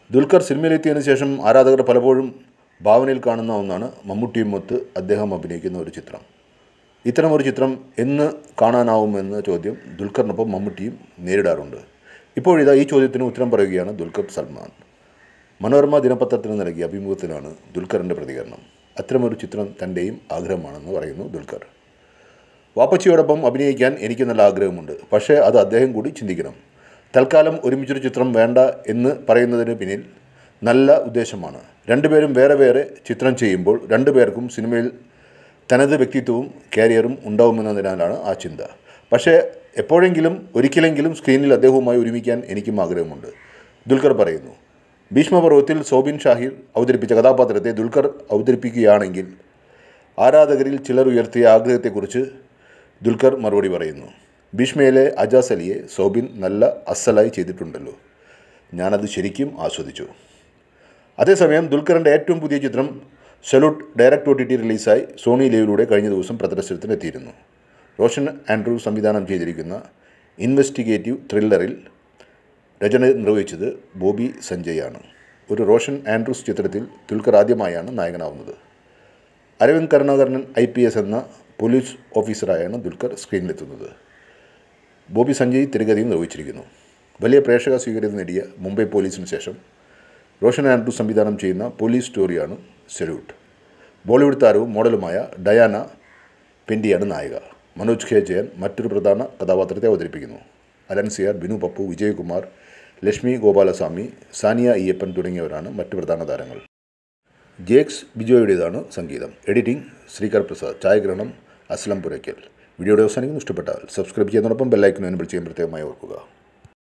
ദുൽഖർ സിനിമയിലെത്തിയതിനു ശേഷം ആരാധകർ പലപ്പോഴും ഭാവനയിൽ കാണുന്ന ഒന്നാണ് മമ്മൂട്ടിയും മൊത്ത് അദ്ദേഹം അഭിനയിക്കുന്ന ഒരു ചിത്രം ഇത്തരമൊരു ചിത്രം എന്ന് കാണാനാവുമെന്ന ചോദ്യം ദുൽഖറിനൊപ്പം മമ്മൂട്ടിയും നേരിടാറുണ്ട് ഇപ്പോഴിതാ ഈ ചോദ്യത്തിന് ഉത്തരം പറയുകയാണ് ദുൽഖർ സൽമാൻ മനോരമ ദിനപത്രത്തിന് നൽകിയ അഭിമുഖത്തിലാണ് ദുൽഖറിൻ്റെ പ്രതികരണം അത്തരമൊരു ചിത്രം തൻ്റെയും ആഗ്രഹമാണെന്ന് പറയുന്നു ദുൽഖർ വാപ്പച്ചിയോടൊപ്പം അഭിനയിക്കാൻ എനിക്ക് നല്ല ആഗ്രഹമുണ്ട് പക്ഷേ അത് അദ്ദേഹം കൂടി ചിന്തിക്കണം തൽക്കാലം ഒരുമിച്ചൊരു ചിത്രം വേണ്ട എന്ന് പറയുന്നതിന് പിന്നിൽ നല്ല ഉദ്ദേശമാണ് രണ്ടുപേരും വേറെ വേറെ ചിത്രം ചെയ്യുമ്പോൾ രണ്ടുപേർക്കും സിനിമയിൽ തനത് വ്യക്തിത്വവും കാരിയറും ഉണ്ടാവുമെന്നതിനാലാണ് ആ ചിന്ത പക്ഷേ എപ്പോഴെങ്കിലും ഒരിക്കലെങ്കിലും സ്ക്രീനിൽ അദ്ദേഹവുമായി ഒരുമിക്കാൻ എനിക്കും ആഗ്രഹമുണ്ട് ദുൽഖർ പറയുന്നു ഭീഷ്മപർവത്തിൽ സോബിൻ ഷാഹിർ അവതരിപ്പിച്ച കഥാപാത്രത്തെ ദുൽഖർ അവതരിപ്പിക്കുകയാണെങ്കിൽ ആരാധകരിൽ ചിലർ ഉയർത്തിയ ആഗ്രഹത്തെക്കുറിച്ച് ദുൽഖർ മറുപടി പറയുന്നു ഭീഷ്മയിലെ അജാസ് അലിയെ സോബിൻ നല്ല അസലായി ചെയ്തിട്ടുണ്ടല്ലോ ഞാനത് ശരിക്കും ആസ്വദിച്ചു അതേസമയം ദുൽഖറിൻ്റെ ഏറ്റവും പുതിയ ചിത്രം salute direct O T T റിലീസായി സോണി ലൈവിലൂടെ കഴിഞ്ഞ ദിവസം പ്രദർശനത്തിനെത്തിയിരുന്നു റോഷൻ ആൻഡ്രൂ സംവിധാനം ചെയ്തിരിക്കുന്ന ഇൻവെസ്റ്റിഗേറ്റീവ് ത്രില്ലറിൽ രചന നിർവഹിച്ചത് ബോബി സഞ്ജയാണ് ഒരു റോഷൻ ആൻഡ്രൂസ് ചിത്രത്തിൽ ദുൽഖർ ആദ്യമായാണ് നായകനാവുന്നത് Aravind Karunakaran I P S എന്ന പോലീസ് ഓഫീസറായാണ് ദുൽഖർ സ്ക്രീനിലെത്തുന്നത് ബോബി സഞ്ജയ് തിരഗതിയും നിർവഹിച്ചിരിക്കുന്നു വലിയ പ്രേക്ഷക സ്വീകാര്യത നേടിയ മുംബൈ പോലീസിന് ശേഷം റോഷൻ ആൻഡ്രൂ സംവിധാനം ചെയ്യുന്ന പോലീസ് സ്റ്റോറിയാണ് സെല്യൂട്ട് ബോളിവുഡ് താരവും മോഡലുമായ ഡയാന പെൻഡിയാണ് നായിക മനോജ് ഖേ ജയൻ മറ്റൊരു പ്രധാന കഥാപാത്രത്തെ അവതരിപ്പിക്കുന്നു അലൻസിയാർ ബിനു പപ്പു വിജയകുമാർ ലക്ഷ്മി ഗോപാലസ്വാമി സാനിയ അയ്യപ്പൻ തുടങ്ങിയവരാണ് മറ്റു പ്രധാന താരങ്ങൾ ജേക്സ് ബിജോയുടേതാണ് സംഗീതം എഡിറ്റിംഗ് ശ്രീകർ പ്രസാദ് ഛായാഗ്രഹണം അസ്ലം പുരയ്ക്കൽ വീഡിയോയുടെ അവസാനിക്കുന്നു ഇഷ്ടപ്പെട്ടാൽ സബ്സ്ക്രൈബ് ചെയ്യുന്നതോടൊപ്പം ബെല്ലൈക്കനും എനബിൾ ചെയ്യാൻ പ്രത്യേകമായി ഓർക്കുക